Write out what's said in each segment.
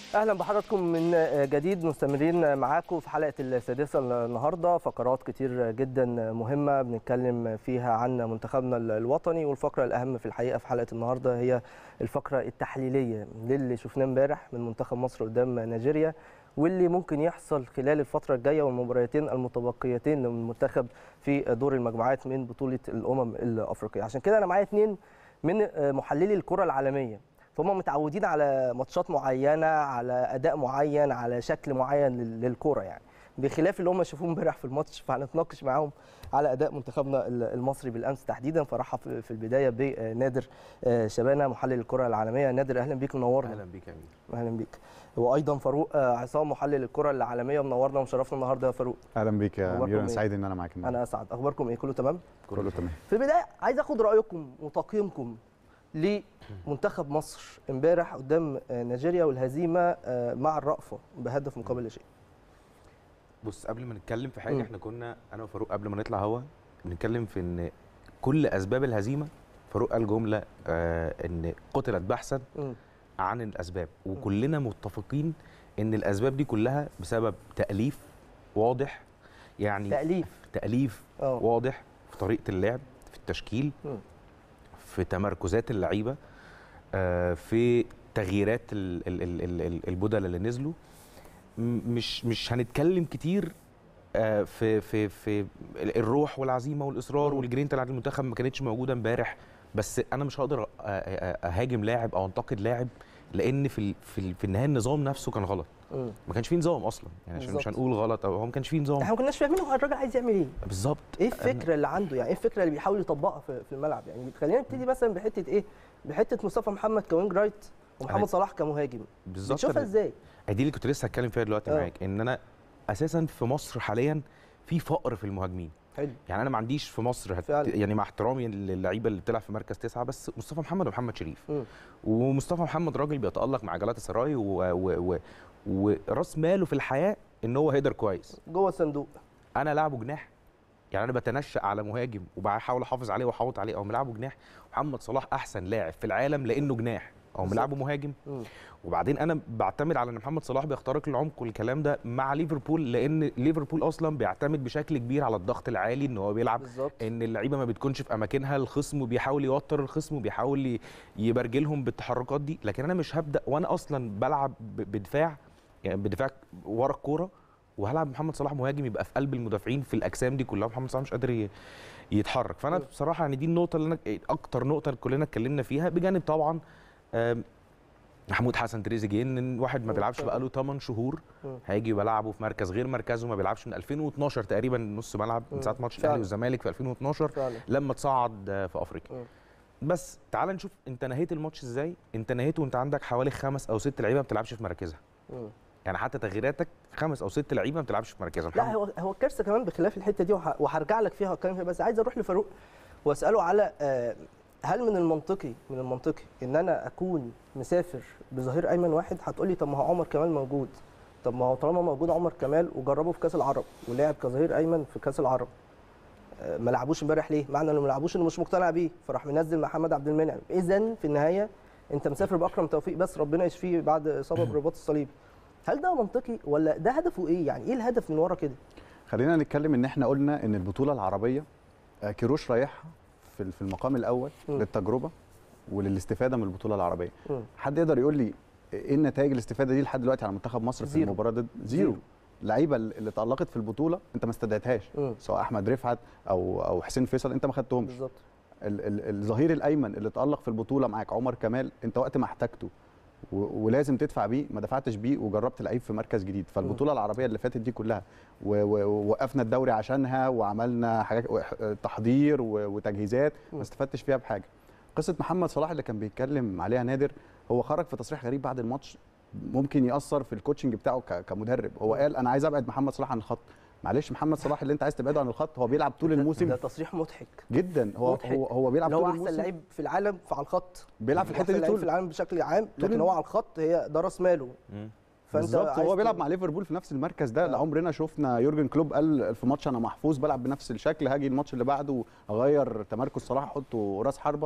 اهلا بحضراتكم من جديد مستمرين معاكم في حلقه السادسه النهارده فقرات كتير جدا مهمه بنتكلم فيها عن منتخبنا الوطني والفقره الاهم في الحقيقه في حلقه النهارده هي الفقره التحليليه للي شفناه امبارح من منتخب مصر قدام نيجيريا واللي ممكن يحصل خلال الفتره الجايه والمباراتين المتبقيتين للمنتخب في دور المجموعات من بطوله الامم الافريقيه عشان كده انا معايا اثنين من محللي الكره العالميه فهم متعودين على ماتشات معينه على اداء معين على شكل معين للكوره يعني بخلاف اللي هم شافوه امبارح في الماتش فهنتناقش معاهم على اداء منتخبنا المصري بالامس تحديدا فرحب في البدايه بنادر شبانه محلل الكره العالميه نادر اهلا بيك منورنا اهلا بيك يا امير اهلا بيك وايضا فاروق عصام محلل الكره العالميه منورنا ومشرفنا النهارده يا فاروق اهلا بيك يا امير انا سعيد ان انا معاك انا اسعد اخباركم ايه كله تمام كله تمام في البدايه عايز اخد رايكم وتقييمكم لمنتخب مصر امبارح قدام نيجيريا والهزيمه مع الرأفه بهدف مقابل لا شيء بص قبل ما نتكلم في حاجه م. احنا كنا انا وفاروق قبل ما نطلع هوا بنتكلم في ان كل اسباب الهزيمه فاروق قال جمله آه ان قتلت بحثا م. عن الاسباب وكلنا متفقين ان الاسباب دي كلها بسبب تاليف واضح يعني تاليف تاليف أوه. واضح في طريقه اللعب في التشكيل م. في تمركزات اللعيبه في تغييرات البدل اللي نزلوا مش مش هنتكلم كتير في في في الروح والعزيمه والاصرار والجرينتا اللي عند المنتخب ما كانتش موجوده امبارح بس انا مش هقدر اهاجم لاعب او انتقد لاعب لان في في, في النهايه النظام نفسه كان غلط ما كانش فيه نظام اصلا يعني عشان مش هنقول غلط او هو ما كانش فيه نظام احنا ما كناش فاهمين هو الراجل عايز يعمل ايه بالظبط ايه الفكره اللي عنده يعني ايه الفكره اللي بيحاول يطبقها في الملعب يعني خلينا نبتدي مثلا بحته ايه بحته مصطفى محمد كوينج رايت ومحمد صلاح كمهاجم بالظبط بتشوفها ازاي دي اللي كنت لسه هتكلم فيها دلوقتي معاك ان انا اساسا في مصر حاليا في فقر في المهاجمين حلو يعني انا ما عنديش في مصر هت... يعني مع احترامي للعيبه اللي بتلعب في مركز تسعه بس مصطفى محمد ومحمد شريف م. ومصطفى محمد راجل بيتالق مع جلاله سراي و... و... و... وراس ماله في الحياه ان هو هيدر كويس جوه الصندوق انا لاعبه جناح يعني انا بتنشأ على مهاجم وبحاول احافظ عليه واحوط عليه او ملعبه جناح محمد صلاح احسن لاعب في العالم لانه جناح او ملعبه مهاجم م. وبعدين انا بعتمد على ان محمد صلاح بيخترق العمق والكلام ده مع ليفربول لان ليفربول اصلا بيعتمد بشكل كبير على الضغط العالي ان هو بيلعب بالزبط. ان اللعيبه ما بتكونش في اماكنها الخصم بيحاول يوتر الخصم وبيحاول يبرجلهم بالتحركات دي لكن انا مش هبدا وانا اصلا بلعب بدفاع يعني بدفاع ورا الكوره وهلعب محمد صلاح مهاجم يبقى في قلب المدافعين في الاجسام دي كلها محمد صلاح مش قادر يتحرك فانا بصراحه يعني دي النقطه اللي انا اكتر نقطه كلنا اتكلمنا فيها بجانب طبعا محمود حسن تريزيجيه ان واحد ما بيلعبش بقاله 8 شهور هيجي بلعبه في مركز غير مركزه ما بيلعبش من 2012 تقريبا نص ملعب من ساعه ماتش الاهلي والزمالك في 2012 فعلا. لما تصعد في افريقيا بس تعال نشوف انت نهيت الماتش ازاي انت نهيته وانت عندك حوالي خمس او ست لعيبه ما بتلعبش في مراكزها يعني حتى تغييراتك خمس او ست لعيبه ما بتلعبش في مركزها لا هو هو الكارثه كمان بخلاف الحته دي وهرجع لك فيها واتكلم فيها بس عايز اروح لفاروق واساله على هل من المنطقي من المنطقي ان انا اكون مسافر بظهير ايمن واحد هتقول لي طب ما هو عمر كمال موجود طب ما هو طالما موجود عمر كمال وجربه في كاس العرب ولعب كظهير ايمن في كاس العرب ما لعبوش امبارح ليه؟ معنى انه ما لعبوش انه مش مقتنع بيه فراح منزل محمد عبد المنعم اذا في النهايه انت مسافر باكرم توفيق بس ربنا يشفيه بعد اصابه برباط الصليب هل ده منطقي ولا ده هدفه ايه؟ يعني ايه الهدف من ورا كده؟ خلينا نتكلم ان احنا قلنا ان البطوله العربيه كيروش رايحها في في المقام الاول م. للتجربه وللاستفاده من البطوله العربيه م. حد يقدر يقول لي ايه النتائج الاستفاده دي لحد دلوقتي على منتخب مصر في زيرو. المباراه ضد زيرو اللعيبه اللي تالقت في البطوله انت ما استدعيتهاش سواء احمد رفعت او او حسين فيصل انت ما خدتهمش بالظبط الظهير الايمن اللي تالق في البطوله معاك عمر كمال انت وقت ما احتاجته ولازم تدفع بيه ما دفعتش بيه وجربت لعيب في مركز جديد فالبطوله العربيه اللي فاتت دي كلها ووقفنا الدوري عشانها وعملنا حاجات تحضير وتجهيزات ما استفدتش فيها بحاجه قصه محمد صلاح اللي كان بيتكلم عليها نادر هو خرج في تصريح غريب بعد الماتش ممكن ياثر في الكوتشنج بتاعه كمدرب هو قال انا عايز ابعد محمد صلاح عن الخط معلش محمد صلاح اللي انت عايز تبعده عن الخط هو بيلعب طول الموسم ده تصريح مضحك جدا هو مضحك. هو هو بيلعب هو طول احسن الموسم لعيب في العالم في على الخط بيلعب في الحته أحسن دي لعيب طول في العالم بشكل عام طول لكن هو على الخط هي ده راس ماله فانت بالظبط عايز هو بيلعب ت- مع ليفربول في نفس المركز ده لعمرنا شفنا يورجن كلوب قال في ماتش انا محفوظ بلعب بنفس الشكل هاجي الماتش اللي بعده اغير تمركز صلاح احطه راس حربه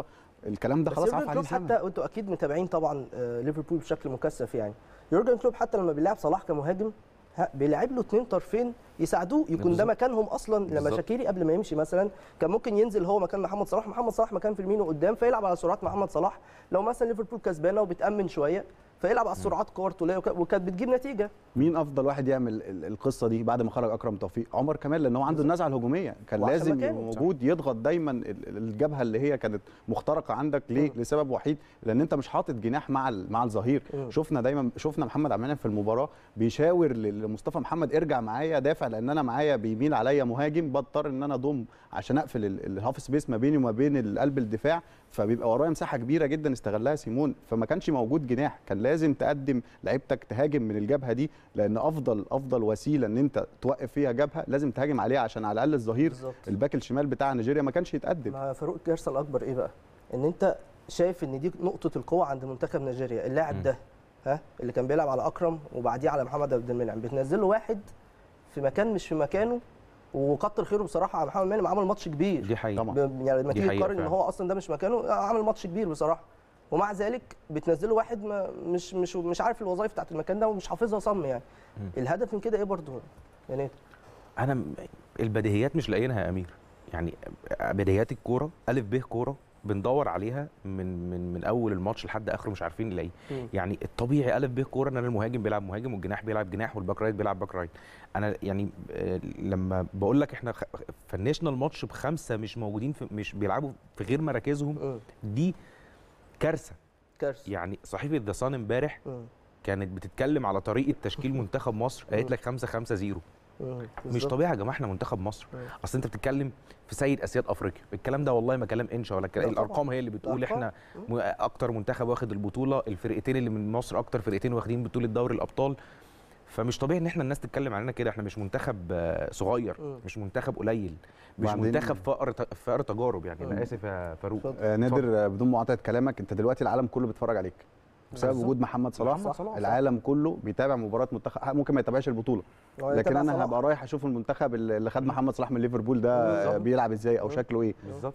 الكلام ده بس خلاص يورجن عارف عليه كلوب الزمن حتى وانتوا اكيد متابعين طبعا آه، ليفربول بشكل مكثف يعني يورجن كلوب حتى لما بيلعب صلاح كمهاجم ها، بيلعب له اثنين طرفين يساعدوه يكون ده بالظبط. مكانهم اصلا لما بالظبط. شاكيري قبل ما يمشي مثلا كان ممكن ينزل هو مكان محمد صلاح محمد صلاح مكان فيرمينو قدام فيلعب على سرعات محمد صلاح لو مثلا ليفربول كسبانه وبتامن شويه فيلعب على السرعات كور طوليه وك- وكانت بتجيب نتيجه مين افضل واحد يعمل ال- القصه دي بعد ما خرج اكرم توفيق عمر كمال لان هو عنده النزعه الهجوميه كان وعشان لازم مكانه. يبقى موجود يضغط دايما ال- ال- الجبهه اللي هي كانت مخترقه عندك ليه مم. لسبب وحيد لان انت مش حاطط جناح مع ال- مع الظهير مم. شفنا دايما شفنا محمد عبد المنعم في المباراه بيشاور ل- لمصطفى محمد ارجع معايا دافع لان انا معايا بيميل عليا مهاجم بضطر ان انا اضم عشان اقفل ال- الهاف سبيس ما بيني وما بين قلب الدفاع فبيبقى ورايا مساحه كبيره جدا استغلها سيمون فما كانش موجود جناح كان لازم تقدم لعيبتك تهاجم من الجبهه دي لان افضل افضل وسيله ان انت توقف فيها جبهه لازم تهاجم عليها عشان على الاقل الظهير بالظبط الباك الشمال بتاع نيجيريا ما كانش يتقدم مع فاروق الكارثه الاكبر ايه بقى؟ ان انت شايف ان دي نقطه القوه عند منتخب نيجيريا اللاعب مم. ده ها اللي كان بيلعب على اكرم وبعديه على محمد عبد المنعم بتنزل له واحد في مكان مش في مكانه وكتر خيره بصراحه على محمد منعم عمل ماتش كبير دي حقيقه طبعا. ب- يعني لما دي تيجي حقيقة تقارن ان فعلا. هو اصلا ده مش مكانه آه، عمل ماتش كبير بصراحه ومع ذلك بتنزله واحد ما مش مش مش عارف الوظائف بتاعت المكان ده ومش حافظها صم يعني مم. الهدف من كده ايه برضه يعني انا م- البديهيات مش لاقيينها يا امير يعني بديهيات الكوره الف ب كوره بندور عليها من من من اول الماتش لحد اخره مش عارفين نلاقيه مم. يعني الطبيعي الف ب كوره ان انا المهاجم بيلعب مهاجم والجناح بيلعب جناح والباك رايت بيلعب باك رايت انا يعني آه، لما بقول لك احنا خ- فنشنا الماتش بخمسه مش موجودين في مش بيلعبوا في غير مراكزهم مم. دي كارثه كارثه يعني صحيفه ذا صن امبارح مم. كانت بتتكلم على طريقه تشكيل منتخب مصر قالت لك 5 5 0 مم. مش بالظبط. طبيعي يا جماعه احنا منتخب مصر مم. اصل انت بتتكلم في سيد اسياد افريقيا الكلام ده والله ما كلام انشا ولا كلام لا طبعاً. الارقام هي اللي بتقول الأرقام. احنا م- اكتر منتخب واخد البطوله الفرقتين اللي من مصر اكتر فرقتين واخدين بطوله دوري الابطال فمش طبيعي ان احنا الناس تتكلم علينا كده احنا مش منتخب آه، صغير مم. مش منتخب قليل مش وبعدين- منتخب فقر ت- فقر تجارب يعني مم. انا اسف يا فاروق اتفضل. آه نادر آه، بدون مقاطعه كلامك انت دلوقتي العالم كله بيتفرج عليك بسبب بالظبط. وجود محمد صلاح, محمد صلاح، صح. العالم كله بيتابع مباراه منتخب ممكن ما يتابعش البطوله هو لكن يتابع انا صلاح. هبقى رايح اشوف المنتخب اللي اللي خد محمد صلاح من ليفربول ده بالظبط. آه، بيلعب ازاي او مم. شكله ايه بالظبط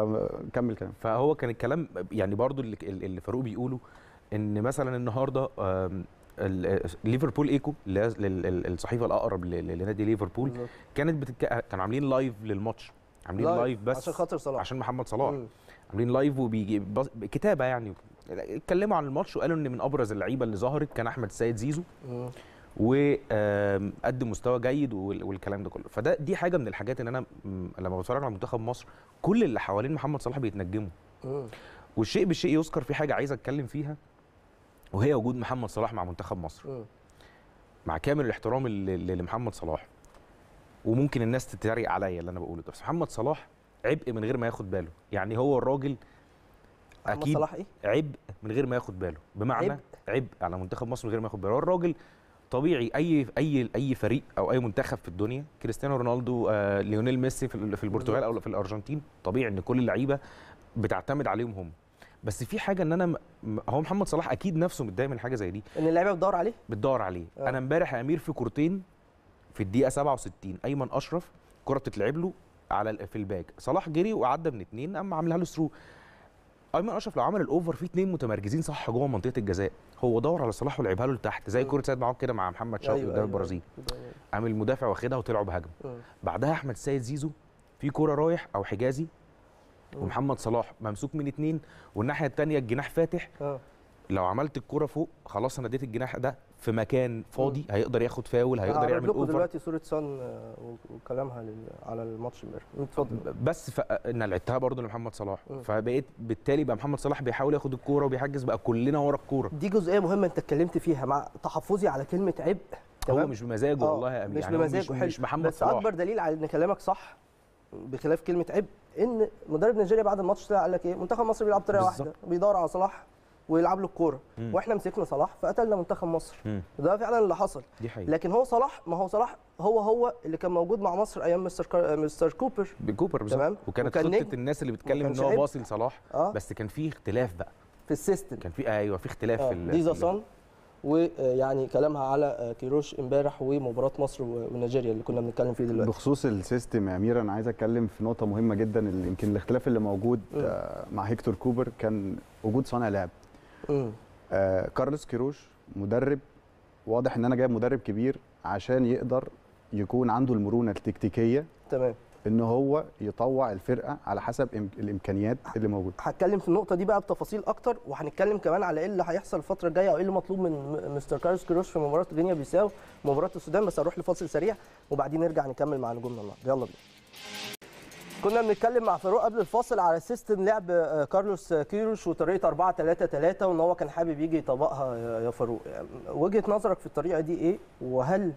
فكمل كلام فهو كان الكلام يعني برضو اللي, اللي فاروق بيقوله ان مثلا النهارده آم، ال- ليفربول ايكو اللي هي ال- ال- الصحيفه الاقرب ل- ل- لنادي ليفربول بالظبط. كانت بتتك... كانوا عاملين لايف للماتش عاملين لايف، لايف بس عشان خاطر صلاح. عشان محمد صلاح مم. عاملين لايف وبيجي بص... كتابه يعني اتكلموا عن الماتش وقالوا ان من ابرز اللعيبه اللي ظهرت كان احمد السيد زيزو مم. وقدم مستوى جيد وال- والكلام ده كله فده دي حاجه من الحاجات ان انا م- لما بتفرج على منتخب مصر كل اللي حوالين محمد صلاح بيتنجموا مم. والشيء بالشيء يذكر في حاجه عايز اتكلم فيها وهي وجود محمد صلاح مع منتخب مصر مم. مع كامل الاحترام اللي- اللي لمحمد صلاح وممكن الناس تتريق عليا اللي انا بقوله ده بس محمد صلاح عبء من غير ما ياخد باله يعني هو الراجل محمد اكيد صلاح ايه؟ عبء من غير ما ياخد باله بمعنى عبء؟ عبء, على منتخب مصر من غير ما ياخد باله هو الراجل طبيعي اي اي اي فريق او اي منتخب في الدنيا كريستيانو رونالدو آه ليونيل ميسي في ال- في البرتغال او في الارجنتين طبيعي ان كل اللعيبه بتعتمد عليهم هم بس في حاجه ان انا م- م- هو محمد صلاح اكيد نفسه متضايق من حاجه زي دي ان اللعيبه بتدور عليه؟ بتدور عليه آه. انا امبارح يا امير في كورتين في الدقيقه 67 ايمن اشرف كره بتتلعب له على ال- في الباك صلاح جري وعدى من اتنين اما عاملها له ثرو ايمن اشرف لو عمل الاوفر في اتنين متمركزين صح جوه منطقه الجزاء هو دور على صلاح ولعبها له لتحت زي مم. كره سيد معوض كده مع محمد شوقي قدام البرازيل أيوة. قام المدافع واخدها وطلعوا بهجمه مم. بعدها احمد السيد زيزو في كوره رايح او حجازي مم. ومحمد صلاح ممسوك من اتنين والناحيه الثانيه الجناح فاتح اه لو عملت الكوره فوق خلاص انا اديت الجناح ده في مكان فاضي هيقدر ياخد فاول هيقدر هعرض يعمل لكم اوفر دلوقتي صوره سان آه، و- وكلامها لل- على الماتش امبارح اتفضل بس ف... انا لعبتها برضه لمحمد صلاح مم. فبقيت بالتالي بقى محمد صلاح بيحاول ياخد الكوره وبيحجز بقى كلنا ورا الكوره دي جزئيه مهمه انت اتكلمت فيها مع تحفظي على كلمه عبء هو تمام؟ مش بمزاجه آه، والله يا امير مش يعني هو بمزاجه مش, حلو مش محمد بس صلاح اكبر دليل على ان كلامك صح بخلاف كلمه عبء ان مدرب نيجيريا بعد الماتش طلع قال لك ايه منتخب مصر بيلعب بطريقه بالظبط. واحده بيدور على صلاح ويلعب له الكوره مم. واحنا مسكنا صلاح فقتلنا منتخب مصر مم. ده فعلا اللي حصل دي حقيقه لكن هو صلاح ما هو صلاح هو هو اللي كان موجود مع مصر ايام مستر كار... مستر كوبر بكوبر بالظبط تمام. وكانت وكان خطه نجم. الناس اللي ما بتتكلم ان كانش هو عيب. باصي لصلاح اه بس كان في اختلاف بقى في السيستم كان في ايوه في اختلاف آه. في ال- دي في ذا ال- صن ويعني كلامها على آه، كيروش امبارح ومباراه مصر و- ونيجيريا اللي كنا بنتكلم فيه دلوقتي بخصوص السيستم يا امير انا عايز اتكلم في نقطه مهمه جدا اللي يمكن الاختلاف اللي موجود مم. آه، مع هيكتور كوبر كان وجود صانع لعب مم. آه، كارلوس كيروش مدرب واضح ان انا جايب مدرب كبير عشان يقدر يكون عنده المرونه التكتيكيه تمام ان هو يطوع الفرقه على حسب إم- الامكانيات اللي موجوده هتكلم في النقطه دي بقى بتفاصيل اكتر وهنتكلم كمان على ايه اللي هيحصل الفتره الجايه او ايه اللي مطلوب من م- مستر كارلوس كيروش في مباراه غينيا بيساو ومباراه السودان بس هنروح لفاصل سريع وبعدين نرجع نكمل مع نجومنا النهارده يلا بينا كنا بنتكلم مع فاروق قبل الفاصل على سيستم لعب آه، كارلوس كيروش وطريقه 4 3 3 وان هو كان حابب يجي يطبقها يا- يا فاروق يعني وجهه نظرك في الطريقه دي ايه وهل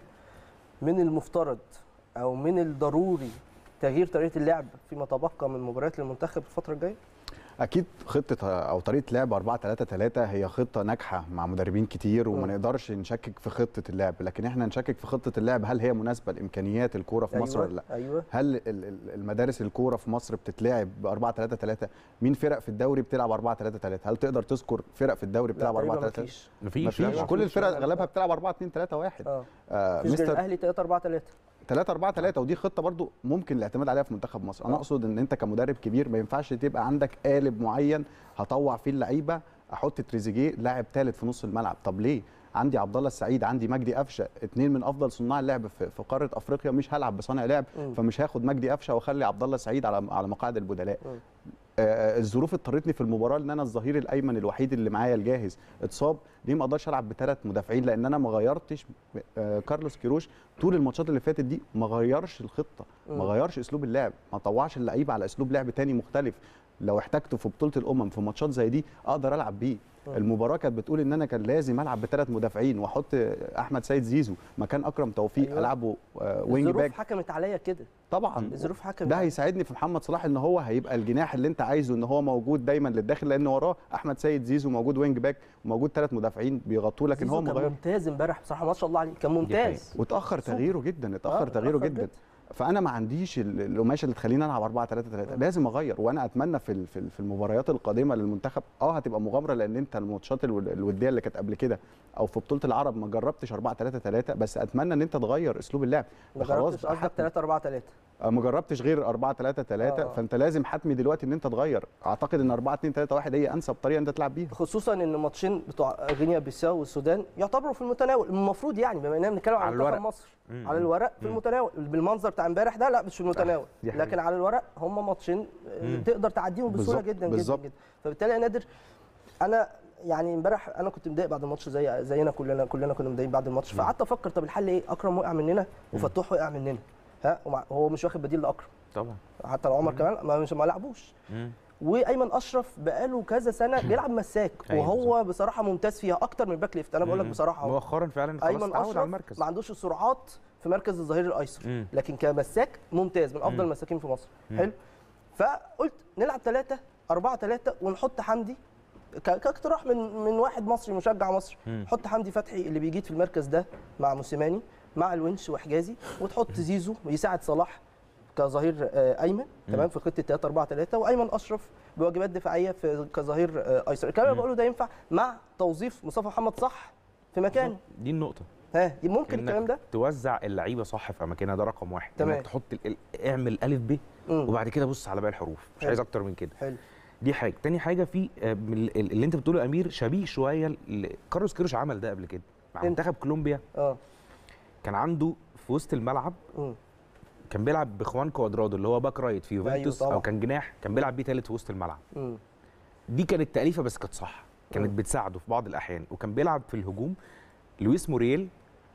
من المفترض او من الضروري تغيير طريقه اللعب فيما تبقى من مباريات المنتخب الفتره الجايه اكيد خطه او طريقه لعب 4 3 3 هي خطه ناجحه مع مدربين كتير وما مم. نقدرش نشكك في خطه اللعب لكن احنا نشكك في خطه اللعب هل هي مناسبه لامكانيات الكوره في مصر ولا لا ايوه هل ال- ال- المدارس الكوره في مصر بتتلعب ب 4 3 3 مين فرق في الدوري بتلعب 4 3 3 هل تقدر تذكر فرق في الدوري لا، بتلعب 4 تقريباً 3 3 مفيش. مفيش مفيش لا، كل مفيش. الفرق اغلبها بتلعب 4 2 3 1 اه آه مفيش غير مستر الاهلي 3 4 3 3 4 3 ودي خطه برضو ممكن الاعتماد عليها في منتخب مصر انا آه. اقصد ان انت كمدرب كبير ما ينفعش تبقى عندك قالب معين هطوع فيه اللعيبه احط تريزيجيه لاعب ثالث في نص الملعب طب ليه عندي عبد الله السعيد عندي مجدي قفشه اثنين من افضل صناع اللعب في في قاره افريقيا مش هلعب بصانع لعب مم. فمش هاخد مجدي قفشه واخلي عبد الله السعيد على على مقاعد البدلاء مم. آه، الظروف اضطرتني في المباراه ان انا الظهير الايمن الوحيد اللي معايا الجاهز اتصاب ليه ما اقدرش العب بثلاث مدافعين لان انا ما غيرتش آه، كارلوس كيروش طول الماتشات اللي فاتت دي ما غيرش الخطه ما مم. غيرش اسلوب اللعب ما طوعش اللعيبه على اسلوب لعب تاني مختلف لو احتاجته في بطوله الامم في ماتشات زي دي اقدر العب بيه مم. المباراه كانت بتقول ان انا كان لازم العب بثلاث مدافعين واحط احمد سيد زيزو مكان اكرم توفيق أيوة. العبه آه، وينج الظروف باك حكمت عليا كده طبعا الظروف حكمت ده عليا. هيساعدني في محمد صلاح ان هو هيبقى الجناح اللي انت عايزه ان هو موجود دايما للداخل لان وراه احمد سيد زيزو موجود وينج باك وموجود ثلاث مدافعين بيغطوه لكن زيزو هو كان مغير ممتاز امبارح بصراحه ما شاء الله عليه كان ممتاز واتاخر سوبر. تغييره جدا اتاخر آه، تغييره اتأخر جدا فانا ما عنديش ال- القماشه اللي تخليني العب 4 3 3 لازم اغير وانا اتمنى في ال- في ال- في المباريات القادمه للمنتخب اه هتبقى مغامره لان انت الماتشات الو- الوديه اللي كانت قبل كده او في بطوله العرب ما جربتش 4 3 3 بس اتمنى ان انت تغير اسلوب اللعب ما خلاص جربتش قصدك حتى- 3 4 3 آه، ما جربتش غير 4 3 3 آه. فانت لازم حتمي دلوقتي ان انت تغير اعتقد ان 4 2 3 1 هي انسب طريقه انت تلعب بيها خصوصا ان ماتشين بتوع غينيا بيساو والسودان يعتبروا في المتناول المفروض يعني بما اننا بنتكلم على عن منتخب الورق. مصر مم. على الورق في مم. المتناول بالمنظر بتاع امبارح ده لا مش في المتناول دي حقيقة. لكن على الورق هم ماتشين آه، مم. تقدر تعديهم بسهوله بالظبط، جدا جدا بالظبط. جدا فبالتالي يا نادر انا يعني امبارح انا كنت متضايق بعد الماتش زي زينا كلنا كلنا كنا متضايقين بعد الماتش فقعدت افكر طب الحل ايه اكرم وقع مننا وفتوح وقع مننا ها ومع- هو مش واخد بديل لاكرم طبعا حتى لو عمر كمان ما مش ما لعبوش مم. وايمن اشرف بقاله كذا سنه بيلعب مساك أيوة وهو بصراحه ممتاز فيها اكتر من باك ليفت انا بقول لك مم. بصراحه اهو مؤخرا فعلا خلاص ايمن اتعود على اشرف المركز ما عندوش السرعات في مركز الظهير الايسر مم. لكن كمساك ممتاز من افضل مم. المساكين في مصر مم. حلو فقلت نلعب ثلاثة أربعة ثلاثة ونحط حمدي ك- كاقتراح من من واحد مصري مشجع مصري مم. حط حمدي فتحي اللي بيجيد في المركز ده مع موسيماني مع الونش وحجازي وتحط زيزو ويساعد صلاح كظهير آه، ايمن تمام في خطه 3 4 3 وايمن اشرف بواجبات دفاعيه في كظهير آه، ايسر الكلام اللي مم. بقوله ده ينفع مع توظيف مصطفى محمد صح في مكانه دي النقطه ها دي ممكن إنك الكلام ده توزع اللعيبه صح في اماكنها ده رقم واحد تمام. انك تحط ال... ال- اعمل الف ب مم. وبعد كده بص على باقي الحروف مش حلو. عايز اكتر من كده حلو دي حاجه تاني حاجه في آه، من ال- ال- اللي انت بتقوله يا امير شبيه شويه ل- كارلوس كيروش عمل ده قبل كده مع إمتى؟ منتخب كولومبيا اه كان عنده في وسط الملعب مم. كان بيلعب بخوان كوادرادو اللي هو باك رايت في يوفنتوس طبعا. او كان جناح كان بيلعب بيه ثالث في وسط الملعب مم. دي كانت تأليفة بس كانت صح كانت مم. بتساعده في بعض الأحيان وكان بيلعب في الهجوم لويس موريل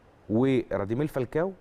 وراديميل فالكاو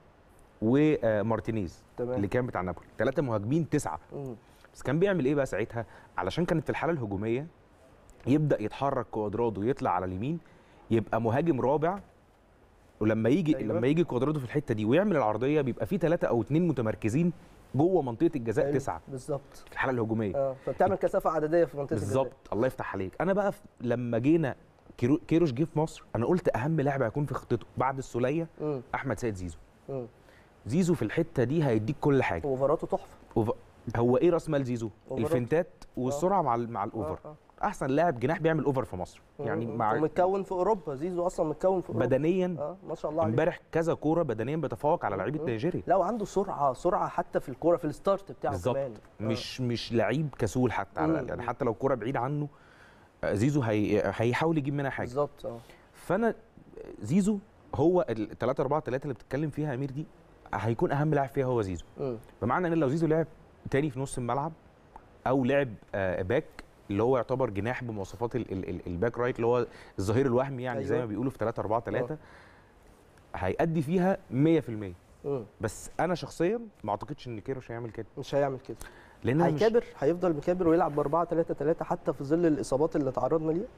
ومارتينيز تمام. اللي كان بتاع نابولي ثلاثة مهاجمين تسعة مم. بس كان بيعمل ايه بقى ساعتها علشان كانت في الحالة الهجومية يبدأ يتحرك كوادرادو يطلع على اليمين يبقى مهاجم رابع ولما يجي أيوة. أيوة. لما يجي كوادرادو في الحتة دي ويعمل العرضية بيبقى في ثلاثة أو اثنين متمركزين جوه منطقة الجزاء حلو. تسعة بالظبط في الحالة الهجومية اه فبتعمل كثافه عدديه في منطقه الجزاء. بالظبط الله يفتح عليك انا بقى في لما جينا كيرو كيروش جه في مصر انا قلت اهم لاعب هيكون في خطته بعد السوليه مم. احمد سيد زيزو مم. زيزو في الحته دي هيديك كل حاجه اوفراته تحفه أوف... هو ايه راس مال زيزو أوفرات. الفنتات والسرعه مع ال- مع الاوفر آه، آه. احسن لاعب جناح بيعمل اوفر في مصر يعني مع ومتكون في اوروبا زيزو اصلا متكون في اوروبا بدنيا اه ما شاء الله عليه امبارح كذا كوره بدنيا بيتفوق على لعيبه مم. نيجيريا لا وعنده سرعه سرعه حتى في الكوره في الستارت بتاعه بالظبط كمان آه. مش مش لعيب كسول حتى على مم. الأقل. يعني حتى لو الكوره بعيد عنه آه، زيزو هي هيحاول يجيب منها حاجه بالظبط اه فانا زيزو هو ال 3 4 3 اللي بتتكلم فيها يا امير دي هيكون اهم لاعب فيها هو زيزو مم. بمعنى ان لو زيزو لعب تاني في نص الملعب او لعب آه، باك اللي هو يعتبر جناح بمواصفات ال- ال- ال- الباك رايت اللي هو الظهير الوهمي يعني زي أيوة. ما بيقولوا في 3 4 3 هيأدي فيها 100% مم. بس انا شخصيا ما اعتقدش ان كيروش هيعمل كده مش هيعمل كده لان أنا مش هيكابر هيفضل مكابر ويلعب ب 4 3 3 حتى في ظل الاصابات اللي تعرضنا ليها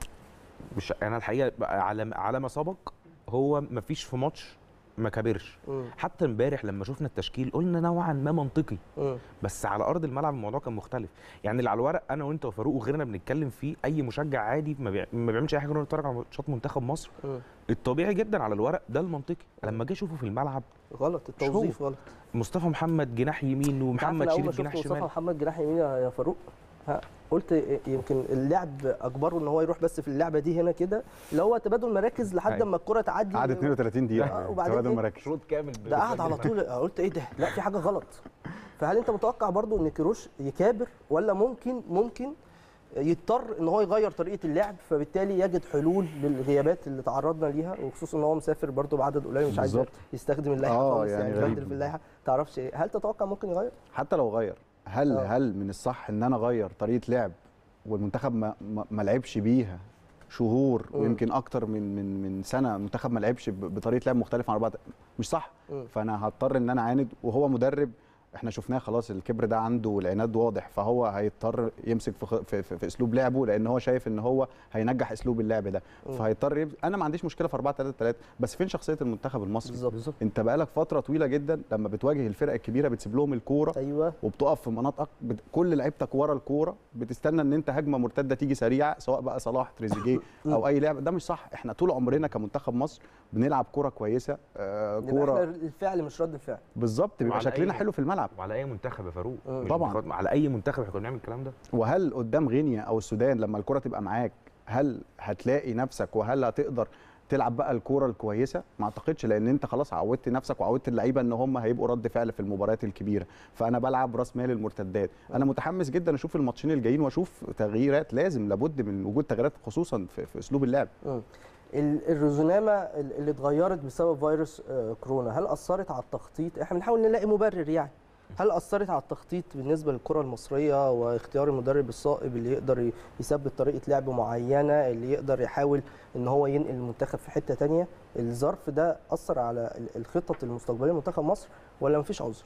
مش انا الحقيقه بقى على على ما سبق هو ما فيش في ماتش ما كبرش مم. حتى امبارح لما شفنا التشكيل قلنا نوعا ما منطقي مم. بس على ارض الملعب الموضوع كان مختلف يعني اللي على الورق انا وانت وفاروق وغيرنا بنتكلم فيه اي مشجع عادي ما, بيع... ما بيعملش اي حاجه غير إنه يتفرج على ماتشات منتخب مصر مم. الطبيعي جدا على الورق ده المنطقي لما جه اشوفه في الملعب غلط التوظيف غلط مصطفى محمد جناح يمين انت عارف ومحمد أنا اول ما شريف شفت جناح مصطفى شمال محمد جناح يمين يا يا فاروق ها، قلت يمكن اللعب اجبره ان هو يروح بس في اللعبه دي هنا كده اللي هو تبادل مراكز لحد أيوة. ما الكره تعدي قعد 32 آه، دقيقه وبعدين تبادل إيه؟ مراكز شوط كامل ده قعد على طول قلت ايه ده لا في حاجه غلط فهل انت متوقع برضو ان كيروش يكابر ولا ممكن ممكن يضطر ان هو يغير طريقه اللعب فبالتالي يجد حلول للغيابات اللي تعرضنا ليها وخصوصا ان هو مسافر برضو بعدد قليل مش عايز بالظبط. يستخدم اللائحه آه، خالص يعني يعني غريب. يبدل في اللائحه تعرفش ايه هل تتوقع ممكن يغير حتى لو غير هل آه. هل من الصح ان انا اغير طريقه لعب والمنتخب ما, ما, ما لعبش بيها شهور مم. ويمكن اكتر من من من سنه المنتخب ما لعبش ب- بطريقه لعب مختلفه عن بعض مش صح مم. فانا هضطر ان انا اعاند وهو مدرب احنا شفناه خلاص الكبر ده عنده والعناد واضح فهو هيضطر يمسك في, خ- في, في, في اسلوب لعبه لان هو شايف ان هو هينجح اسلوب اللعب ده مم. فهيضطر يب... انا ما عنديش مشكله في 4 3 3 بس فين شخصيه المنتخب المصري بالظبط انت بقالك فتره طويله جدا لما بتواجه الفرق الكبيره بتسيب لهم الكوره ايوه وبتقف في مناطق بت... كل لعيبتك ورا الكوره بتستنى ان انت هجمه مرتده تيجي سريعه سواء بقى صلاح تريزيجيه او اي لاعب ده مش صح احنا طول عمرنا كمنتخب مصر بنلعب كوره كويسه آه يبقى احنا كوره الفعل مش رد الفعل بالظبط بيبقى وعلى شكلنا أي- حلو في الملعب وعلى اي منتخب يا فاروق مم. مش طبعاً. بنخاطب- على اي منتخب احنا كنا بنعمل الكلام ده وهل قدام غينيا او السودان لما الكره تبقى معاك هل هتلاقي نفسك وهل هتقدر تلعب بقى الكوره الكويسه ما اعتقدش لان انت خلاص عودت نفسك وعودت اللعيبه ان هم هيبقوا رد فعل في المباريات الكبيره فانا بلعب راس مال المرتدات انا متحمس جدا اشوف الماتشين الجايين واشوف تغييرات لازم لابد من وجود تغييرات خصوصا في, في اسلوب اللعب مم. ال- الرزونامه ال- اللي اتغيرت بسبب فيروس آه، كورونا هل اثرت على التخطيط احنا بنحاول نلاقي مبرر يعني هل اثرت على التخطيط بالنسبه للكره المصريه واختيار المدرب الصائب اللي يقدر ي- يثبت طريقه لعب معينه اللي يقدر يحاول ان هو ينقل المنتخب في حته تانية الظرف ده اثر على ال- الخطط المستقبليه لمنتخب مصر ولا مفيش عذر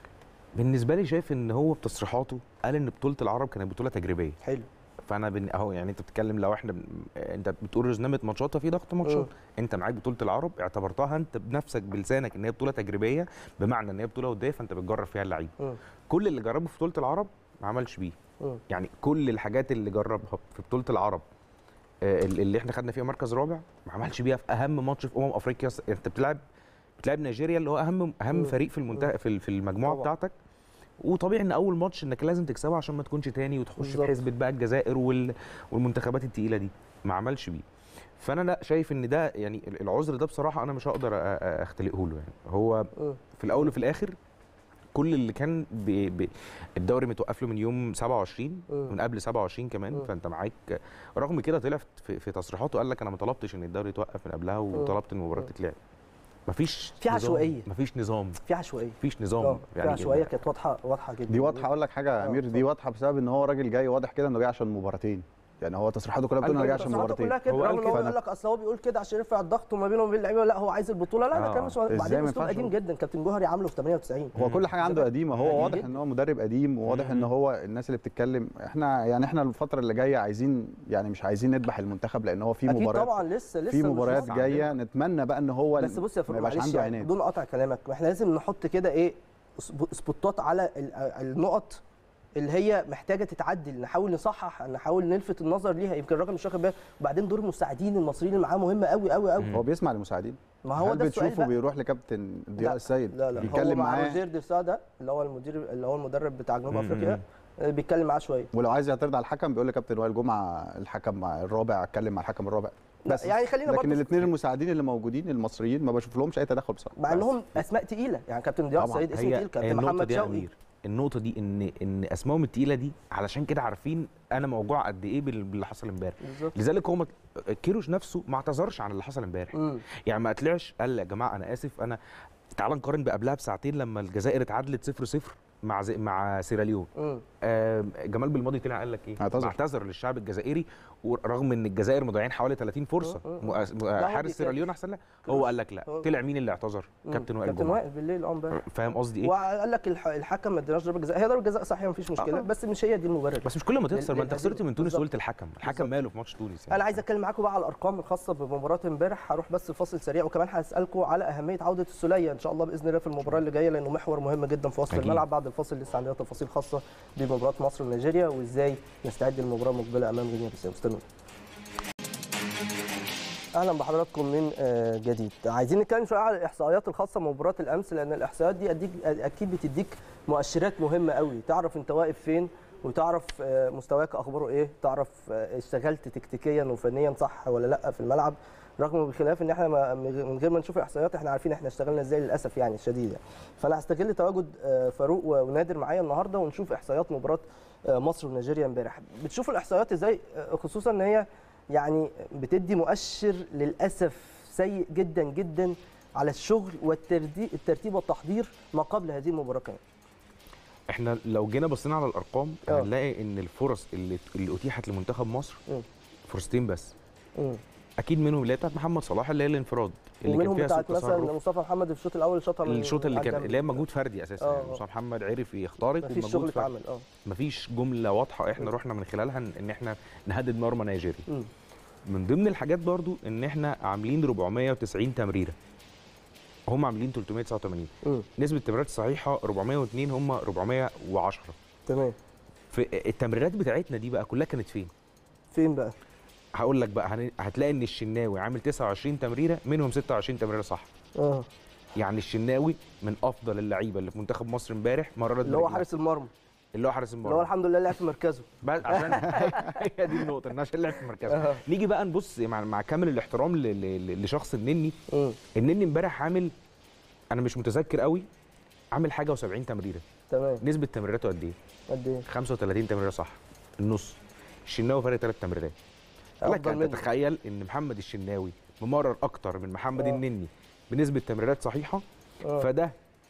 بالنسبه لي شايف ان هو بتصريحاته قال ان بطوله العرب كانت بطوله تجريبيه حلو فانا بن... اهو يعني انت بتتكلم لو احنا بن... انت بتقول رزنامه ماتشات ففي ضغط ماتشات مم. انت معاك بطوله العرب اعتبرتها انت بنفسك بلسانك ان هي بطوله تجريبيه بمعنى ان هي بطوله وديه فانت بتجرب فيها اللعيبه مم. كل اللي جربه في بطوله العرب ما عملش بيه مم. يعني كل الحاجات اللي جربها في بطوله العرب آه، اللي احنا خدنا فيها مركز رابع ما عملش بيها في اهم ماتش في امم افريقيا انت بتلعب بتلعب نيجيريا اللي هو اهم اهم مم. فريق في المنتخب في في المجموعه طبعا. بتاعتك وطبيعي ان اول ماتش انك لازم تكسبه عشان ما تكونش تاني وتخش بالظبط. في حسبه بقى الجزائر وال... والمنتخبات التقيله دي ما عملش بيه فانا لا شايف ان ده يعني العذر ده بصراحه انا مش هقدر أ- أ- اختلقه له يعني هو مم. في الاول وفي الاخر كل اللي كان بي بي الدوري متوقف له من يوم 27 مم. من قبل 27 كمان مم. فانت معاك رغم كده طلع في, في تصريحاته قال لك انا ما طلبتش ان الدوري يتوقف من قبلها وطلبت ان المباراه مم. تتلعب مفيش في نظام، عشوائية. مفيش نظام في عشوائيه مفيش نظام اه في عشوائيه كانت واضحه واضحه جدا دي واضحه اقول لك حاجه يا آه، امير دي اتفضل. واضحه بسبب ان هو راجل جاي واضح كده انه جاي عشان مباراتين يعني هو تصريحاته كلها بتقول انه جاي عشان تصريحاته مباراتين كلها كده هو قال رغم ان هو كده. يقول لك اصل هو بيقول كده عشان يرفع الضغط وما بينه وبين اللعيبه لا هو عايز البطوله لا ده آه. كلام مش إزاي بعدين ما اسلوب ينفعش قديم هو؟ جدا كابتن جوهري عامله في 98 هو كل حاجه عنده قديمه هو قديم واضح جدا. ان هو مدرب قديم وواضح ان مم. هو الناس اللي بتتكلم احنا يعني احنا الفتره اللي جايه عايزين يعني مش عايزين نذبح المنتخب لان هو في اكيد مباريات طبعا لسه لسه في مش مباريات مصر. جايه نتمنى بقى ان هو بس بص يا ما فاروق يبقاش معلش عنده يعني عناد بدون قطع كلامك احنا لازم نحط كده ايه سب- سبوتات على ال- النقط اللي هي محتاجه تتعدل نحاول نصحح نحاول نلفت النظر ليها يمكن الراجل مش واخد باله وبعدين دور المساعدين المصريين اللي معاه مهم قوي قوي قوي مم. هو بيسمع للمساعدين ما هو هل ده السؤال بتشوفه بقى. بيروح لكابتن ضياء لا، السيد لا لا هو بيتكلم مع معاه روجير دي سادا اللي هو المدير اللي هو المدرب بتاع جنوب مم. افريقيا آه، بيتكلم معاه شويه ولو عايز يعترض على الحكم بيقول لكابتن وائل جمعه الحكم مع الرابع اتكلم مع الحكم الرابع لا، بس يعني خلينا لكن برضه- الاثنين المساعدين اللي موجودين المصريين ما بشوف لهمش اي تدخل بصراحه مع انهم اسماء تقيله يعني كابتن ضياء طبعاً. سعيد اسم هي تقيل هي كابتن النقطة محمد دي يا شوقي أمير النقطة دي إن إن أسمائهم التقيلة دي علشان كده عارفين أنا موجوع قد إيه بال- باللي حصل إمبارح بالظبط لذلك هو مت- كيروش نفسه ما اعتذرش عن اللي حصل إمبارح مم. يعني ما طلعش قال يا جماعة أنا آسف أنا تعال نقارن بقبلها بساعتين لما الجزائر اتعادلت 0 0 مع زي مع سيراليون مم. آه جمال بالماضي طلع قال لك ايه؟ اعتذر. اعتذر للشعب الجزائري ورغم ان الجزائر مضيعين حوالي 30 فرصه مم. مؤس- لا، هو حارس بيتكلم. سيراليون احسن لا هو قال لك لا هو- طلع مين اللي اعتذر؟ مم. كابتن وائل كابتن جمعه وائل بالليل اه امبارح فاهم قصدي ايه؟ وقال لك الح- الحكم ما اديناش ضربه جزاء هي ضربه جزاء صحيح مفيش مشكله آه. بس مش هي دي المبرر بس مش كل ما تخسر ما انت للهزيمة. خسرت من تونس بالظبط. وقلت الحكم الحكم بالظبط. ماله في ماتش تونس يعني انا عايز اتكلم معاكم بقى على الارقام الخاصه بمباراه امبارح هروح بس فاصل سريع وكمان هسالكم على اهميه عوده السوليه ان شاء الله باذن الله في المباراه اللي جايه لانه محور مهم جدا في وسط أكيد. الملعب بعد الفاصل لسه عندنا تفاصيل خاصه بمباراه مصر ونيجيريا وازاي نستعد للمباراه المقبله امام غينيا بيساو استنوا اهلا بحضراتكم من آه، جديد عايزين نتكلم شويه على الاحصائيات الخاصه بمباراه الامس لان الاحصائيات دي أديك اكيد بتديك مؤشرات مهمه قوي تعرف انت واقف فين وتعرف آه، مستواك اخباره ايه تعرف آه، اشتغلت تكتيكيا وفنيا صح ولا لا في الملعب رغم بخلاف ان احنا ما- من غير ما نشوف الاحصائيات احنا عارفين احنا اشتغلنا ازاي للاسف يعني الشديد يعني. فانا هستغل تواجد آه، فاروق ونادر معايا النهارده ونشوف احصائيات مباراه آه، مصر ونيجيريا امبارح بتشوفوا الاحصائيات ازاي آه، خصوصا ان هي يعني بتدي مؤشر للاسف سيء جدا جدا على الشغل والترتيب والتحضير ما قبل هذه المباراه كمان احنا لو جينا بصينا على الارقام آه. هنلاقي ان الفرص اللي اللي اتيحت لمنتخب مصر مم. فرصتين بس مم. اكيد منهم اللي هي بتاعت محمد صلاح اللي هي الانفراد اللي ومنهم كان فيها بتاعت سوء مثلا تصرف مصطفى محمد في الشوط الاول شاطها من الشوط اللي على كان الجنب. اللي هي مجهود فردي اساسا آه، يعني آه. مصطفى محمد عرف يخترق مفيش شغل ومجهود فردي اتعمل اه مفيش جمله واضحه احنا مم. رحنا من خلالها ان إن احنا نهدد مرمى نيجيريا مم. من ضمن الحاجات برضو ان احنا عاملين 490 تمريره هم عاملين 389 مم. نسبه التمريرات الصحيحه 402 هم 410 تمام في التمريرات بتاعتنا دي بقى كلها كانت فين فين بقى؟ هقول لك بقى هن- هتلاقي ان الشناوي عامل 29 تمريره منهم 26 تمريره صح اه يعني الشناوي من افضل اللعيبه اللي في منتخب مصر امبارح مرات اللي هو برجلها. حارس المرمى اللي هو حارس اللي هو المرمى الحمد لله لعب في مركزه بس عشان هي دي النقطه ان عشان لعب في مركزه آه. نيجي بقى نبص مع, مع كامل الاحترام ل- ل- لشخص النني مم. النني امبارح عامل انا مش متذكر قوي عامل حاجه و70 تمريره تمام نسبه تمريراته قد ايه قد ايه؟ 35 تمريره صح النص الشناوي فرق ثلاث تمريرات لك أفضل ان منه. تتخيل ان محمد الشناوي ممرر اكتر من محمد آه. النني بنسبه تمريرات صحيحه آه. فده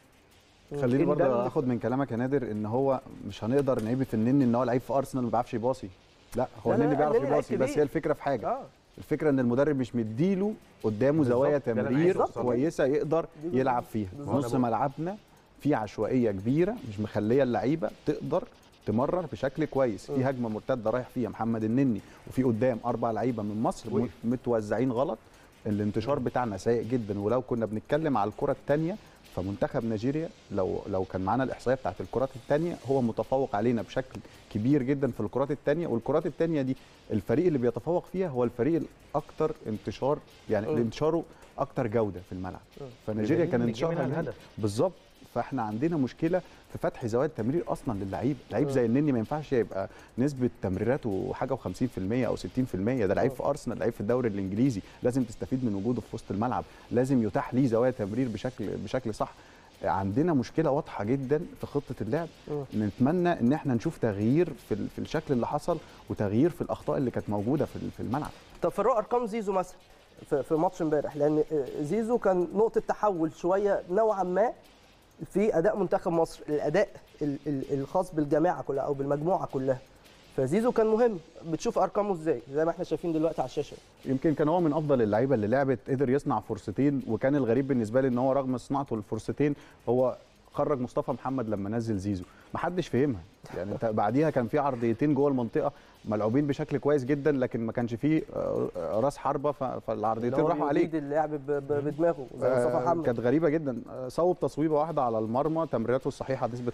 خليني إن برضه ده- اخد من كلامك يا نادر ان هو مش هنقدر نعيب في النني ان هو لعيب في ارسنال ما بيعرفش يباصي لا هو لا، لا، النني لا، بيعرف النني لعيب يباصي بس كبير. هي الفكره في حاجه اه الفكره ان المدرب مش مديله قدامه زوايا بالظبط، ده اللي أنا تمرير عايز أوصله. كويسه يقدر دي يلعب فيها بالظبط. نص ملعبنا في عشوائيه كبيره مش مخليه اللعيبه تقدر تمرر بشكل كويس م. في هجمه مرتده رايح فيها محمد النني وفي قدام اربع لعيبه من مصر وقف. متوزعين غلط الانتشار بتاعنا سيء جدا ولو كنا بنتكلم على الكره الثانيه فمنتخب نيجيريا لو لو كان معانا الاحصائيه بتاعت الكرات الثانيه هو متفوق علينا بشكل كبير جدا في الكرات الثانيه والكرات الثانيه دي الفريق اللي بيتفوق فيها هو الفريق الاكثر انتشار يعني م. انتشاره اكتر جوده في الملعب م. فنيجيريا كان بيجي انتشارها منها هناك. الهدف. بالظبط فاحنا عندنا مشكله في فتح زوايا التمرير اصلا للعيب لعيب م. زي النني ما ينفعش يبقى نسبه تمريراته حاجه و50% او 60% ده لعيب م. في ارسنال لعيب في الدوري الانجليزي لازم تستفيد من وجوده في وسط الملعب لازم يتاح ليه زوايا تمرير بشكل بشكل صح عندنا مشكله واضحه جدا في خطه اللعب م. نتمنى ان احنا نشوف تغيير في ال- في الشكل اللي حصل وتغيير في الاخطاء اللي كانت موجوده في ال- في الملعب طب فاروق ارقام زيزو مثلا في في ماتش امبارح لان زيزو كان نقطه تحول شويه نوعا ما في اداء منتخب مصر الاداء ال- ال- الخاص بالجماعه كلها او بالمجموعه كلها فزيزو كان مهم بتشوف ارقامه ازاي زي ما احنا شايفين دلوقتي على الشاشه يمكن كان هو من افضل اللعيبه اللي لعبت قدر يصنع فرصتين وكان الغريب بالنسبه لي ان هو رغم صناعته للفرصتين هو خرج مصطفى محمد لما نزل زيزو ما حدش فهمها يعني انت بعديها كان في عرضيتين جوه المنطقه ملعوبين بشكل كويس جدا لكن ما كانش فيه آه، آه، راس حربه ف- اللي فالعرضيتين هو راحوا عليه يجيد اللعب ب- ب- بدماغه زي مصطفى آه، محمد كانت غريبه جدا آه، صوب تصويبه واحده على المرمى تمريراته الصحيحه نسبه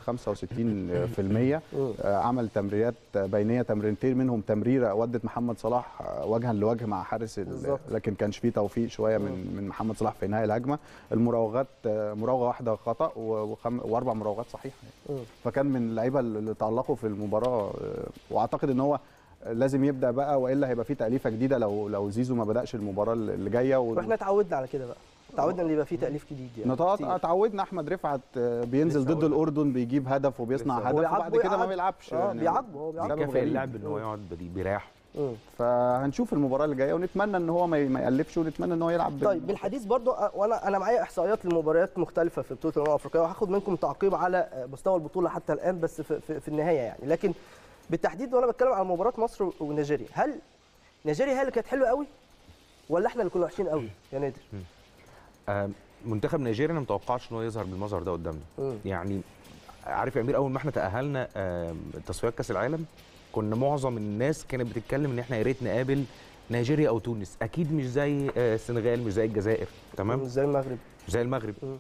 65% مم. آه، عمل تمريرات بينيه تمريرتين منهم تمريره ودت محمد صلاح آه، وجها لوجه مع حارس ال- بالظبط. لكن كانش فيه توفيق شويه من من محمد صلاح في انهاء الهجمه المراوغات آه، مراوغه واحده خطا و- وخم- واربع مراوغات صحيحه مم. فكان من اللعيبه اللي تالقه في المباراه آه، واعتقد ان هو لازم يبدا بقى والا هيبقى في تاليفه جديده لو لو زيزو ما بداش المباراه اللي جايه و... واحنا اتعودنا على كده بقى اتعودنا ان يبقى في تاليف جديد يعني نتعود- كتير. اتعودنا احمد رفعت آه، بينزل لسه ضد هقول لك. الاردن بيجيب هدف وبيصنع لسه هدف هقول لك. وبعد كده ما ويعاقبه بيلعبش اه يعني بيعاقبه هو بيعاقبه سبب كافئ غريب. اللاعب ان هو يقعد بدي- بيريح مم. فهنشوف المباراه اللي جايه ونتمنى ان هو ما ي- ما يقلبش ونتمنى ان هو يلعب بال- طيب بالحديث برضو أ- وانا انا معايا احصائيات لمباريات مختلفه في بطوله الامم الافريقيه وهاخد منكم تعقيب على مستوى البطوله حتى الان بس في, في, في النهايه يعني لكن بالتحديد وانا بتكلم على مباراه مصر ونيجيريا هل نيجيريا هي اللي كانت حلوه قوي ولا احنا اللي كنا وحشين قوي يا نادر آه، منتخب نيجيريا انا متوقعش ان هو يظهر بالمظهر ده قدامنا مم. يعني عارف يا امير اول ما احنا تاهلنا آه، تصفيات كاس العالم كنا معظم الناس كانت بتتكلم ان احنا يا ريت نقابل نيجيريا او تونس اكيد مش زي آه، السنغال مش زي الجزائر تمام زي المغرب مش زي المغرب مم.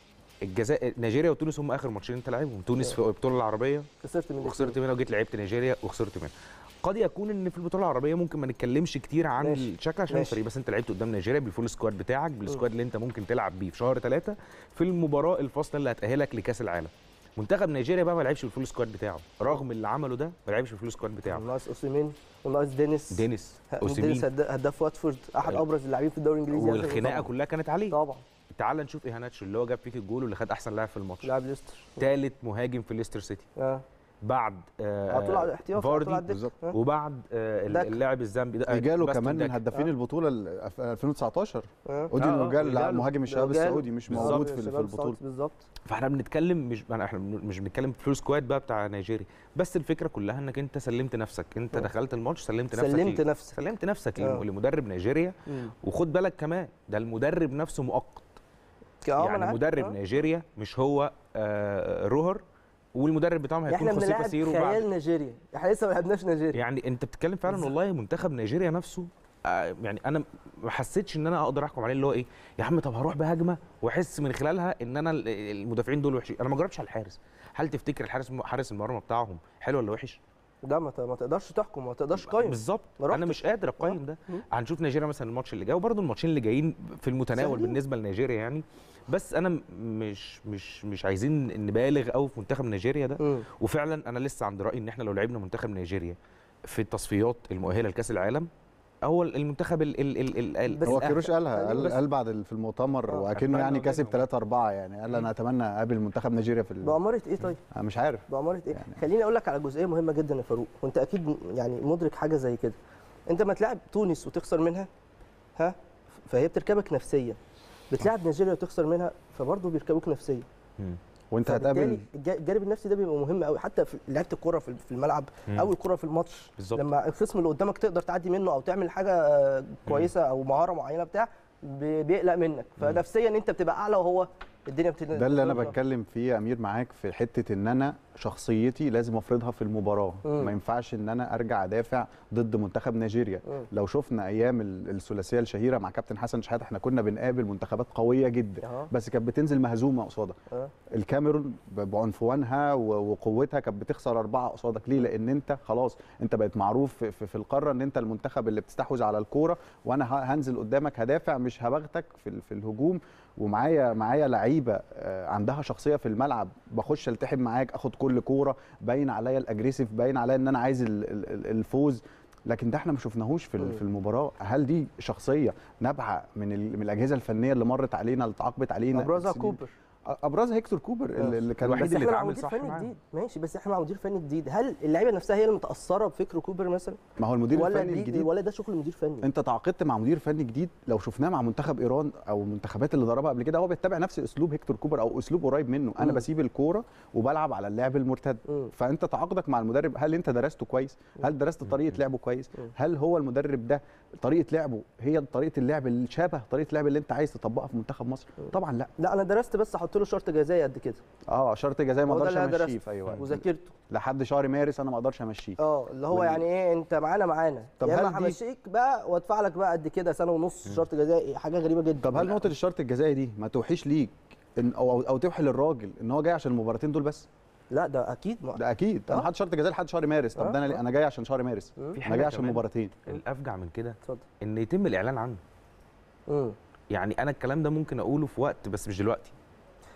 الجزائر نيجيريا وتونس هم اخر ماتشين انت لعبهم تونس في البطوله العربيه خسرت من وخسرت منها وجيت لعبت نيجيريا وخسرت منها قد يكون ان في البطوله العربيه ممكن ما نتكلمش كتير عن ماشي. الشكل عشان ماشي. الفريق بس انت لعبت قدام نيجيريا بالفول سكواد بتاعك بالسكواد اللي انت ممكن تلعب بيه في شهر ثلاثة في المباراه الفاصله اللي هتاهلك لكاس العالم منتخب نيجيريا بقى ما لعبش بالفول سكواد بتاعه رغم اللي عمله ده ما لعبش بالفول سكواد بتاعه ناقص اوسيمين وناقص دينيس دينيس دينيس اوسيمين هد- هداف واتفورد احد أيوة. ابرز اللاعبين في الدوري الانجليزي والخناقه طبعاً. كلها كانت عليه طبعا تعال نشوف ايهاناتشو اللي هو جاب فيك الجول واللي خد احسن لاعب في الماتش لاعب ليستر ثالث مهاجم في ليستر سيتي اه بعد آه على طول على الاحتياط على طول فاردي على الدكة. بالظبط. آه. وبعد آه داك. اللاعب الزامبي ده ايجالو باستون كمان من داك. هدافين آه. البطوله ال- في 2019 آه. اودين آه، آه، اوجال لا إيجالو. مهاجم الشباب أوجال. السعودي مش بالظبط. موجود في في الشباب البطوله السعودي بالظبط فاحنا بنتكلم مش أنا- احنا مش بنتكلم في فلوس سكواد بقى بتاع نيجيريا بس الفكره كلها انك انت سلمت نفسك انت آه. دخلت الماتش سلمت نفسك سلمت ل- نفسك سلمت نفسك آه. لم- لمدرب نيجيريا مم. وخد بالك كمان ده المدرب نفسه مؤقت آه، ما أنا يعني عارف. مدرب آه. نيجيريا مش هو آه روهر والمدرب بتاعهم هيكون احنا خوسيه بنلعب باسيرو بعد خيال نيجيريا احنا لسه ما لعبناش نيجيريا يعني انت بتتكلم فعلا بالظبط. والله منتخب نيجيريا نفسه آه، يعني انا ما حسيتش ان انا اقدر احكم عليه اللي هو ايه يا عم طب هروح بهجمه واحس من خلالها ان انا ال- المدافعين دول وحشين انا ما جربتش على الحارس هل تفتكر الحارس حارس المرمى بتاعهم حلو ولا وحش ده ما ت- ما تقدرش تحكم ما تقدرش تقيم بالظبط ما انا رحتش. مش قادر اقيم ده مم. هنشوف نيجيريا مثلا الماتش اللي جاي وبرده الماتشين اللي جايين في المتناول سهلين. بالنسبه لنيجيريا يعني بس انا م- مش مش مش عايزين نبالغ قوي في منتخب نيجيريا ده مم. وفعلا انا لسه عند رايي ان احنا لو لعبنا منتخب نيجيريا في التصفيات المؤهله لكاس العالم هو المنتخب ال ال ال ال بس هو الأهدى. كيروش قالها قال, بس- قال بعد ال- في المؤتمر آه. واكنه أتمنى يعني والله كسب إنه- 3 4 يعني قال انا اتمنى اقابل منتخب نيجيريا في ال- بأمارة ايه طيب أنا مش عارف بأمارة ايه يعني- خليني اقول لك على جزئيه مهمه جدا يا فاروق وانت اكيد يعني مدرك حاجه زي كده انت ما تلعب تونس وتخسر منها ها فهي بتركبك نفسيا بتلعب نيجيريا وتخسر منها فبرضه بيركبوك نفسيا مم. وانت فبالتالي هتقابل الج- الجانب النفسي ده بيبقى مهم قوي حتى في لعيبه الكوره في في الملعب مم. او الكوره في الماتش بالظبط. لما الخصم اللي قدامك تقدر تعدي منه او تعمل حاجه آه، كويسه او مهاره معينه بتاع بي- بيقلق منك فنفسيا انت بتبقى اعلى وهو الدنيا بتبقى ده اللي انا بتكلم فيه يا امير معاك في حته ان انا شخصيتي لازم افرضها في المباراه مم. ما ينفعش ان انا ارجع ادافع ضد منتخب نيجيريا مم. لو شفنا ايام ال- الثلاثيه الشهيره مع كابتن حسن شحاته احنا كنا بنقابل منتخبات قويه جدا أه. بس كانت بتنزل مهزومه قصادها أه. الكاميرون ب- بعنفوانها و- وقوتها كانت بتخسر اربعه قصادك ليه لان انت خلاص انت بقيت معروف في, في, في القاره ان انت المنتخب اللي بتستحوذ على الكوره وانا ه- هنزل قدامك هدافع مش هبغتك في, ال- في الهجوم ومعايا معايا لعيبه آه، عندها شخصيه في الملعب بخش التحم معاك اخد كل كوره باين عليا الاجريسيف باين عليا ان انا عايز ال- ال- ال- الفوز لكن ده احنا ما شفناهوش في ال- مم. في المباراه هل دي شخصيه نابعه من ال- من الاجهزه الفنيه اللي مرت علينا اللي تعاقبت علينا ابرزها السنين؟ كوبر ابرزها هيكتور كوبر اللي اللي كان الوحيد بس اللي احنا مع اتعامل مدير صح فني معاه. جديد ماشي بس احنا مع مدير فني جديد هل اللعيبه نفسها هي اللي متاثره بفكر كوبر مثلا ما هو المدير ولا الفني دي الجديد ولا ده شغل مدير فني انت تعاقدت مع مدير فني جديد لو شفناه مع منتخب ايران او المنتخبات اللي دربها قبل كده هو بيتبع نفس اسلوب هيكتور كوبر او اسلوب قريب منه انا مم. بسيب الكوره وبلعب على اللعب المرتد مم. فانت تعاقدك مع المدرب هل انت درسته كويس هل درست طريقه لعبه كويس مم. هل هو المدرب ده طريقه لعبه هي طريقه اللعب اللي شبه طريقه اللعب اللي انت عايز تطبقها في منتخب مصر طبعا لا لا انا درست بس احط له شرط جزائي قد كده اه شرط جزائي ما هو ده اقدرش اللي أنا امشيه درسته في اي وقت وذاكرته لحد شهر مارس انا ما اقدرش امشيه اه اللي هو وال- يعني ايه انت معانا معانا طب يا هل اما دي- همشيك بقى وادفع لك بقى قد كده سنه ونص شرط جزائي حاجه غريبه جدا طب هل نقطه الشرط الجزائي دي ما توحيش ليك إن او او, أو توحي للراجل ان هو جاي عشان المباراتين دول بس لا ده اكيد ما ده اكيد انا آه. حاطط شرط جزائي لحد شهر مارس طب آه، ده انا ليه- آه. انا جاي عشان شهر مارس مم. في انا حاجه جاي عشان كمان مباراتين الافجع من كده اتفضل ان يتم الاعلان عنه مم. يعني انا الكلام ده ممكن اقوله في وقت بس مش دلوقتي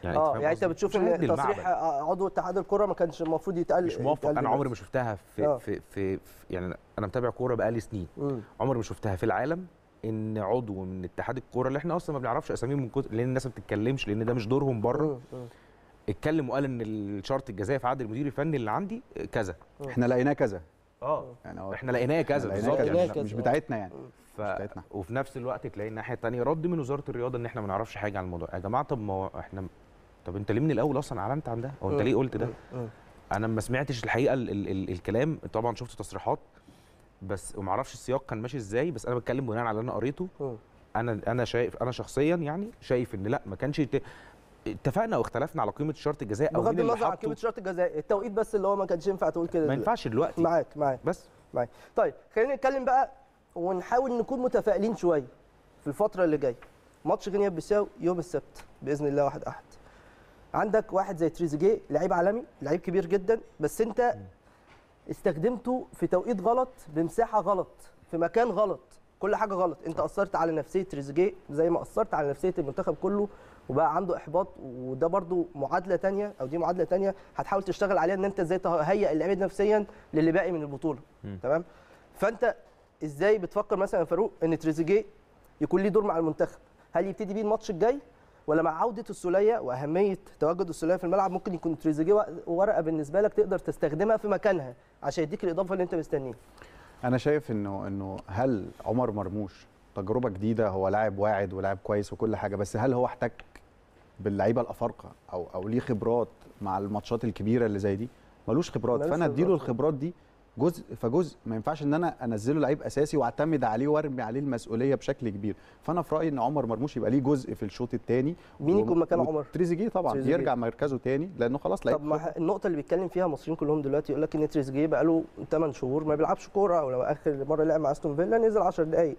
يعني اه فاهم يعني انت قصدي؟ بتشوف مش هندي ان تصريح المعبد. آه، عضو اتحاد الكره ما كانش المفروض يتقال مش موافق يتقال انا عمري دلوقتي. ما شفتها في, آه. في, في, في يعني انا متابع كوره بقالي سنين مم. عمري ما شفتها في العالم ان عضو من اتحاد الكوره اللي احنا اصلا ما بنعرفش اساميهم من كتر لان الناس ما بتتكلمش لان ده مش دورهم بره مم. مم. اتكلم وقال ان الشرط الجزائي في عقد المدير الفني اللي عندي كذا احنا لقيناه كذا اه يعني هو احنا لقيناه كذا إحنا بالظبط لقيناه لقيناه كذا كذا. مش بتاعتنا يعني ف... بتاعتنا. وفي نفس الوقت تلاقي الناحيه الثانيه رد من وزاره الرياضه ان احنا ما نعرفش حاجه عن الموضوع يا جماعه طب ما هو احنا طب انت ليه من الاول اصلا اعلنت عن ده او انت مم. ليه قلت ده مم. انا ما سمعتش الحقيقه ال ال ال الكلام طبعا شفت تصريحات بس وما اعرفش السياق كان ماشي ازاي بس انا بتكلم بناء على اللي انا قريته مم. انا انا شايف انا شخصيا يعني شايف ان لا ما كانش يت... اتفقنا واختلفنا على قيمه الشرط الجزائي او بغض مين اللي النظر عن حطه قيمه الشرط الجزائي التوقيت بس اللي هو ما كانش ينفع تقول كده ما دلوقتي. ينفعش دلوقتي معاك معاك بس معاك طيب خلينا نتكلم بقى ونحاول نكون متفائلين شويه في الفتره اللي جايه ماتش غينيا بيساو يوم السبت باذن الله واحد احد عندك واحد زي تريزيجيه لعيب عالمي لعيب كبير جدا بس انت استخدمته في توقيت غلط بمساحه غلط في مكان غلط كل حاجه غلط انت اثرت على نفسيه تريزيجيه زي ما اثرت على نفسيه المنتخب كله وبقى عنده احباط وده برضو معادله تانية او دي معادله تانية هتحاول تشتغل عليها ان انت ازاي تهيئ اللعيبه نفسيا للي باقي من البطوله مم. تمام فانت ازاي بتفكر مثلا يا فاروق ان تريزيجيه يكون ليه دور مع المنتخب هل يبتدي بيه الماتش الجاي ولا مع عوده السوليه واهميه تواجد السوليه في الملعب ممكن يكون تريزيجيه ورقه بالنسبه لك تقدر تستخدمها في مكانها عشان يديك الاضافه اللي انت مستنيها انا شايف انه انه هل عمر مرموش تجربه جديده هو لاعب واعد ولاعب كويس وكل حاجه بس هل هو احتك باللعيبه الافارقه او او ليه خبرات مع الماتشات الكبيره اللي زي دي ملوش خبرات ملوش فانا اديله خبرات. الخبرات دي جزء فجزء ما ينفعش ان انا انزله لعيب اساسي واعتمد عليه وارمي عليه المسؤوليه بشكل كبير فانا في رايي ان عمر مرموش يبقى ليه جزء في الشوط الثاني مين يكون مكان عمر؟ تريزيجيه طبعا تريزيجيه. يرجع مركزه تاني لانه خلاص لعيب طب ما ح- النقطه اللي بيتكلم فيها المصريين كلهم دلوقتي يقول لك ان تريزيجيه بقى له 8 شهور ما بيلعبش كوره او لو اخر مره لعب مع استون فيلا نزل 10 دقائق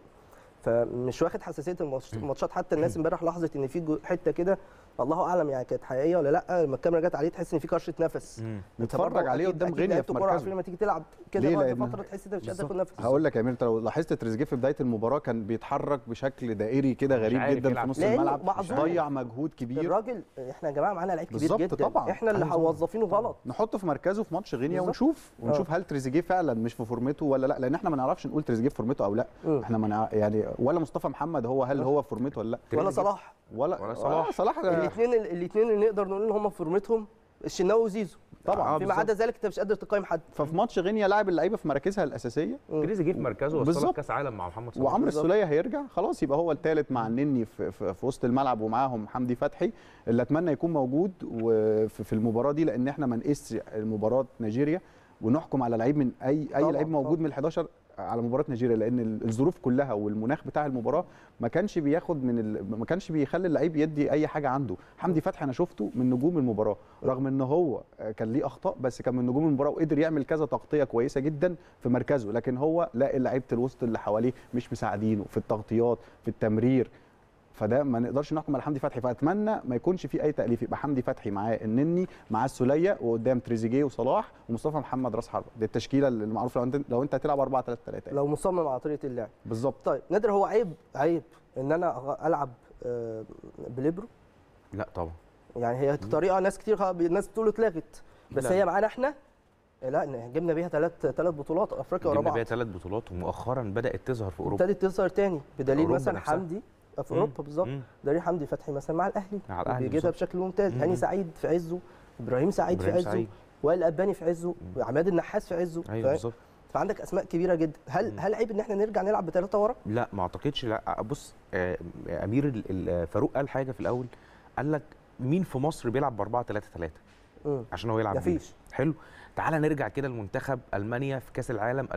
فمش واخد حساسيه الماتش- الماتشات حتى الناس امبارخ لاحظت ان في جو- حته كده الله اعلم يعني كانت حقيقيه ولا لا لما الكاميرا جت عليه تحس ان في كرشه نفس مم. أنت برضه نتفرج عليه أكيد- قدام أكيد غينيا لعيبة في كورة مركزه عارفين لما تيجي تلعب كده ليه؟ بعد لأن- فتره تحس انت مش قادر بالظبط. تاخد نفس هقول لك يا امير انت لو لاحظت تريزيجيه في بدايه المباراه كان بيتحرك بشكل دائري كده مش غريب عارف جدا في يلعب. نص لأنه الملعب معذور. ضيع مجهود كبير الراجل احنا يا جماعه معانا لعيب كبير بالظبط جدا طبعا. احنا اللي أيوة. موظفينه غلط نحطه في مركزه في ماتش غينيا بالظبط. ونشوف ونشوف آه. هل تريزيجيه فعلا مش في فورمته ولا لا لان احنا ما نعرفش نقول تريزيجيه في فورمته او لا مم. احنا ما نع- يعني ولا مصطفى محمد هو هل هو في فورمته ولا لا ولا تريزيجيه- صلاح ولا ولا صلاح. آه صلاح ده- الاثنين الاثنين اللي نقدر نقول ان هم في فورمتهم الشناوي وزيزو طبعا آه، فيما عدا ذلك انت مش قادر تقيم حد ففي ماتش غينيا لاعب اللعيبه في مراكزها الاساسيه تريزيجيه في مركزه وصل بالظبط. كاس عالم مع محمد صلاح وعمرو بالظبط. السوليه هيرجع خلاص يبقى هو الثالث مع النني في, في, في وسط الملعب ومعاهم حمدي فتحي اللي اتمنى يكون موجود وفي في المباراه دي لان احنا ما نقيسش مباراه نيجيريا ونحكم على لعيب من اي اي طبعاً، لعيب موجود طبعاً. من ال11 على مباراه نيجيريا لان ال- الظروف كلها والمناخ بتاع المباراه ما كانش بياخد من ال... ما كانش بيخلي اللعيب يدي اي حاجه عنده حمدي فتحي انا شفته من نجوم المباراه رغم ان هو كان ليه اخطاء بس كان من نجوم المباراه وقدر يعمل كذا تغطيه كويسه جدا في مركزه لكن هو لا لعيبه الوسط اللي حواليه مش مساعدينه في التغطيات في التمرير فده ما نقدرش نحكم على حمدي فتحي فاتمنى ما يكونش في اي تاليف يبقى حمدي فتحي معاه النني معاه السوليه وقدام تريزيجيه وصلاح ومصطفى محمد راس حربه دي التشكيله اللي معروفه لو انت لو انت هتلعب 4 3 3 لو مصمم على طريقه اللعب بالظبط طيب نادر هو عيب عيب ان انا أغ- العب آه، بليبرو لا طبعا يعني هي طريقه ناس كتير خ- الناس بتقول اتلغت بس لا. هي معانا احنا لا إن جبنا بيها ثلاث ثلاث بطولات افريقيا ورا جبنا بعض بيها ثلاث بطولات ومؤخرا بدات تظهر في اوروبا ابتدت تظهر تاني بدليل أوروبا مثلا نفسها. حمدي في مم. اوروبا بالظبط مم. دليل حمدي فتحي مثلا مع الاهلي مع الأهلي بيجيبها بالظبط. بشكل ممتاز مم. هاني سعيد في عزه ابراهيم سعيد في إبراهيم عزه سعيد. وائل الاباني في عزه وعماد النحاس في عزه ايوه فاهم؟ بالظبط فعندك اسماء كبيره جدا هل مم. هل عيب ان احنا نرجع نلعب بثلاثه ورا لا ما اعتقدش لا بص آه، امير ال- ال- فاروق قال حاجه في الاول قال لك مين في مصر بيلعب ب 4 3 3 مم. عشان هو يلعب بيه. مفيش حلو تعال نرجع كده لمنتخب المانيا في كاس العالم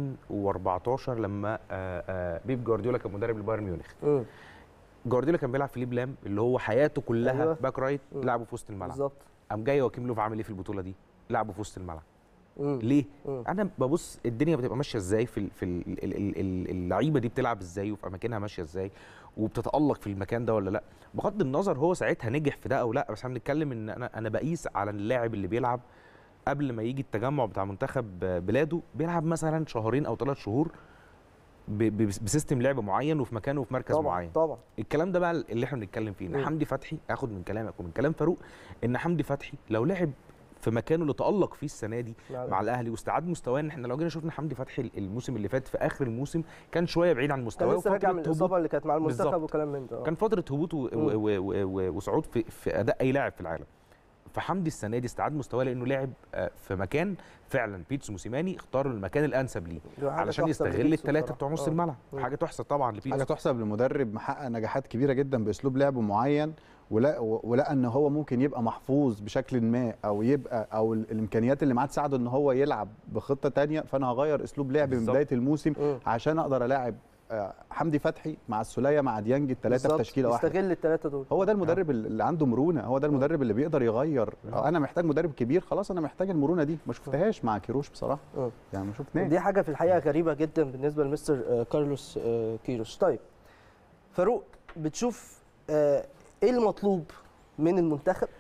2014 لما آه، آه، بيب جوارديولا كان مدرب البايرن ميونخ مم. جوارديولا كان بيلعب في ليب لام اللي هو حياته كلها أيوة. باك رايت مم. لعبه في وسط الملعب بالظبط قام جاي وكيم لوف عامل ايه في البطوله دي لعبه في وسط الملعب مم. ليه مم. انا ببص الدنيا بتبقى ماشيه ازاي في ال- في ال- ال- ال- ال- اللعيبه دي بتلعب ازاي وفي اماكنها ماشيه ازاي وبتتالق في المكان ده ولا لا بغض النظر هو ساعتها نجح في ده او لا بس احنا بنتكلم ان انا انا بقيس على اللاعب اللي بيلعب قبل ما يجي التجمع بتاع منتخب بلاده بيلعب مثلا شهرين او ثلاث شهور ب- ب- بسيستم لعب معين وفي مكانه وفي مركز طبعا معين طبعا الكلام ده بقى اللي احنا بنتكلم فيه مم. ان حمدي فتحي اخد من كلامك ومن كلام فاروق ان حمدي فتحي لو لعب في مكانه اللي تالق فيه السنه دي مع الاهلي واستعاد مستواه ان احنا لو جينا شفنا حمدي فتحي الموسم اللي فات في اخر الموسم كان شويه بعيد عن كان مستواه لسه راجع من وفترة هبوط- الاصابه اللي كانت مع المنتخب بالظبط. وكلام من ده آه. كان فتره هبوط و- مم. و- و- و- و- وصعود في, في اداء اي لاعب في العالم فحمدي السنه دي استعاد مستواه لانه لعب آه، في مكان فعلا بيتسو موسيماني اختار المكان الانسب ليه دي حاجة علشان تحسب يستغل لبيتسو الثلاثه بصراحة. بتوع نص آه. الملعب مم. حاجه تحسب طبعا حاجه لبيتسو تحسب لمدرب محقق نجاحات كبيره جدا باسلوب لعب معين ولا ولقى ان هو ممكن يبقى محفوظ بشكل ما او يبقى او ال- الامكانيات اللي معاه تساعده ان هو يلعب بخطه تانية فانا هغير اسلوب لعبي من بالظبط. بدايه الموسم مم. عشان اقدر الاعب آه، حمدي فتحي مع السوليه مع ديانج الثلاثه في بالظبط. تشكيله واحده يستغل الثلاثه دول هو ده المدرب اللي عنده مرونه هو ده المدرب اللي بيقدر يغير انا محتاج مدرب كبير خلاص انا محتاج المرونه دي ما شفتهاش مع كيروش بصراحه مم. يعني ما شفناش دي حاجه في الحقيقه غريبه جدا بالنسبه لمستر آه، كارلوس آه، كيروش طيب فاروق بتشوف آه، ايه المطلوب من المنتخب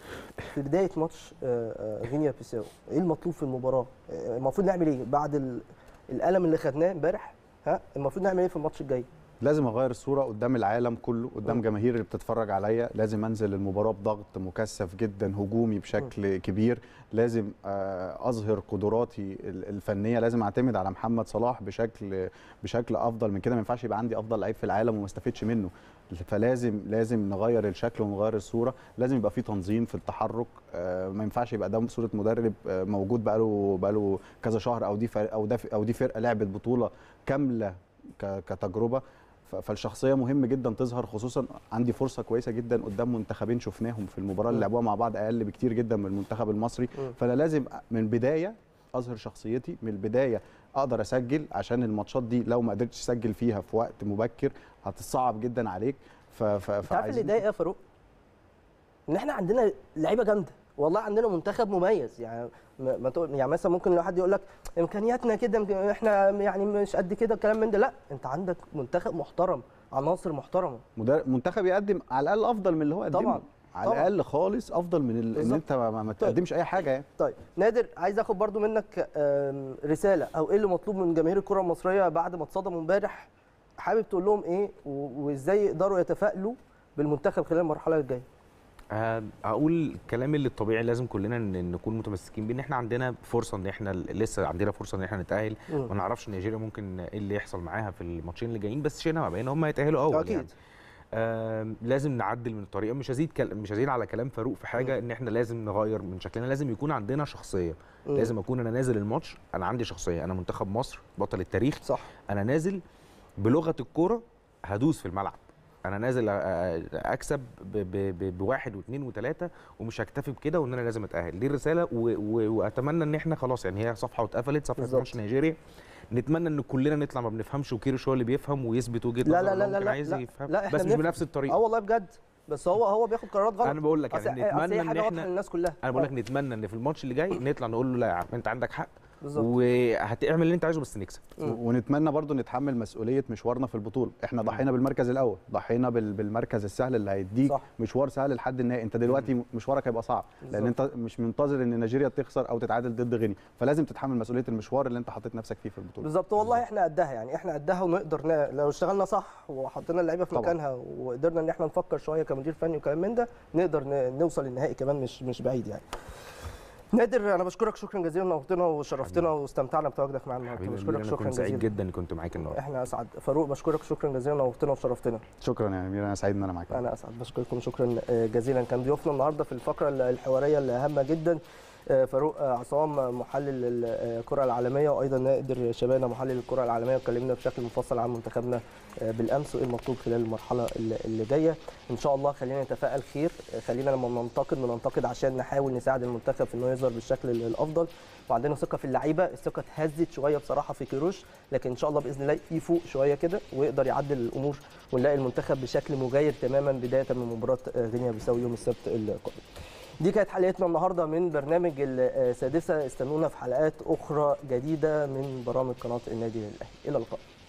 في بدايه ماتش آه، آه، غينيا بيساو ايه المطلوب في المباراه آه، المفروض نعمل ايه بعد ال- الالم اللي خدناه امبارح ها المفروض نعمل ايه في الماتش الجاي لازم اغير الصوره قدام العالم كله قدام مم. جماهير اللي بتتفرج عليا لازم انزل المباراه بضغط مكثف جدا هجومي بشكل كبير لازم آه، اظهر قدراتي ال- الفنيه لازم اعتمد على محمد صلاح بشكل بشكل افضل من كده ما ينفعش يبقى عندي افضل لعيب في العالم وما استفدش منه فلازم لازم نغير الشكل ونغير الصوره لازم يبقى في تنظيم في التحرك آه، ما ينفعش يبقى ده صوره مدرب آه، موجود بقاله بقاله كذا شهر او دي فرق او ده او دي فرقه لعبت بطوله كامله ك- كتجربه ف- فالشخصيه مهم جدا تظهر خصوصا عندي فرصه كويسه جدا قدام منتخبين شفناهم في المباراه اللي مم. لعبوها مع بعض اقل بكتير جدا من المنتخب المصري مم. فانا لازم من بدايه اظهر شخصيتي من البدايه اقدر اسجل عشان الماتشات دي لو ما قدرتش اسجل فيها في وقت مبكر هتصعب جدا عليك ف ف انت عارف اللي يضايق إيه يا فاروق ان احنا عندنا لعيبه جامده والله عندنا منتخب مميز يعني ما ما تقول يعني مثلا ممكن لو حد يقول لك امكانياتنا كده يمكن احنا يعني مش قد كده الكلام من ده لا انت عندك منتخب محترم عناصر محترمه مدرب- منتخب يقدم على الاقل افضل من اللي هو قدمه طبعاً. على طبعاً. الاقل خالص افضل من ال- ان بالظبط. انت ما, ما- ما تقدمش اي حاجه يعني طيب نادر عايز اخد برضو منك آم، رساله او ايه اللي مطلوب من جماهير الكره المصريه بعد ما اتصدموا امبارح حابب تقول لهم ايه و- وازاي يقدروا يتفائلوا بالمنتخب خلال المرحله الجايه آه، اقول الكلام اللي الطبيعي لازم كلنا ن- نكون متمسكين بيه ان احنا عندنا فرصه ان احنا ل- لسه عندنا فرصه ان احنا نتاهل مم. ما نعرفش نيجيريا ممكن ايه اللي يحصل معاها في الماتشين اللي جايين بس شئنا ما بقينا هم يتاهلوا اول اكيد يعني. آم، لازم نعدل من الطريقه مش هزيد كل... مش هزيد على كلام فاروق في حاجه ان احنا لازم نغير من شكلنا لازم يكون عندنا شخصيه مم. لازم اكون انا نازل الماتش انا عندي شخصيه انا منتخب مصر بطل التاريخ صح انا نازل بلغه الكوره هدوس في الملعب انا نازل أ- أ- اكسب ب- ب- ب- بواحد واثنين وثلاثه ومش هكتفي بكده وان انا لازم اتاهل دي الرساله و... و... واتمنى ان احنا خلاص يعني هي صفحه واتقفلت صفحه بالظبط. ماتش نيجيريا نتمنى ان كلنا نطلع ما بنفهمش وكيروش هو اللي بيفهم ويثبت وجهه لا نظره لا اللي لا هو لا ممكن لا عايز لا. يفهم لا، إحنا بس مش بنفهم. بنفس اه الطريقه والله بجد بس هو هو بياخد قرارات غلط انا بقول لك أصل- يعني أصل هي نتمنى ان حاجه واضحه احنا للناس كلها انا بقول آه، لك نتمنى ان في الماتش اللي جاي نطلع نقول له لا يا عم انت عندك حق بالظبط وهتعمل اللي انت عايزه بس نكسب مم. ونتمنى برضو نتحمل مسؤوليه مشوارنا في البطوله احنا ضحينا بالمركز الاول ضحينا بال- بالمركز السهل اللي هيديك صح. مشوار سهل لحد النهائي انت دلوقتي مشوارك هيبقى صعب لان انت مش منتظر ان نيجيريا تخسر او تتعادل ضد غينيا فلازم تتحمل مسؤوليه المشوار اللي انت حطيت نفسك فيه في البطوله بالظبط والله احنا قدها يعني احنا قدها ونقدر ن... لو اشتغلنا صح وحطينا اللعيبه في طبعاً. مكانها وقدرنا ان احنا نفكر شويه كمدير فني وكلام من ده نقدر ن... نوصل للنهائي كمان مش مش بعيد يعني نادر انا بشكرك شكرا جزيلا نورتنا وشرفتنا واستمتعنا بتواجدك معانا النهارده حبيبي بشكرك انا شكرا كنت سعيد جزيلا جدا اني كنت معاك النهارده احنا اسعد فاروق بشكرك شكرا جزيلا نورتنا وشرفتنا شكرا يا امير انا سعيد ان انا معاك انا اسعد بشكركم شكرا آه، جزيلا كان ضيوفنا النهارده في الفقره الحواريه الهامه جدا آه، فاروق آه، عصام محلل الكره العالميه وايضا نادر شبانه محلل الكره العالميه وكلمنا بشكل مفصل عن منتخبنا آه، بالامس وايه المطلوب خلال المرحله اللي اللي جايه ان شاء الله خلينا نتفائل خير آه، خلينا لما ننتقد بننتقد عشان نحاول نساعد المنتخب في انه يظهر بالشكل الافضل وعندنا ثقه في اللعيبه الثقه اتهزت شويه بصراحه في كيروش لكن ان شاء الله باذن الله يفوق شويه كده ويقدر يعدل الامور ونلاقي المنتخب بشكل مغاير تماما بدايه من مباراه آه، غينيا بيساو يوم السبت القادم دي كانت حلقتنا النهارده من برنامج السادسه استنونا في حلقات اخرى جديده من برامج قناه النادي الاهلي الى اللقاء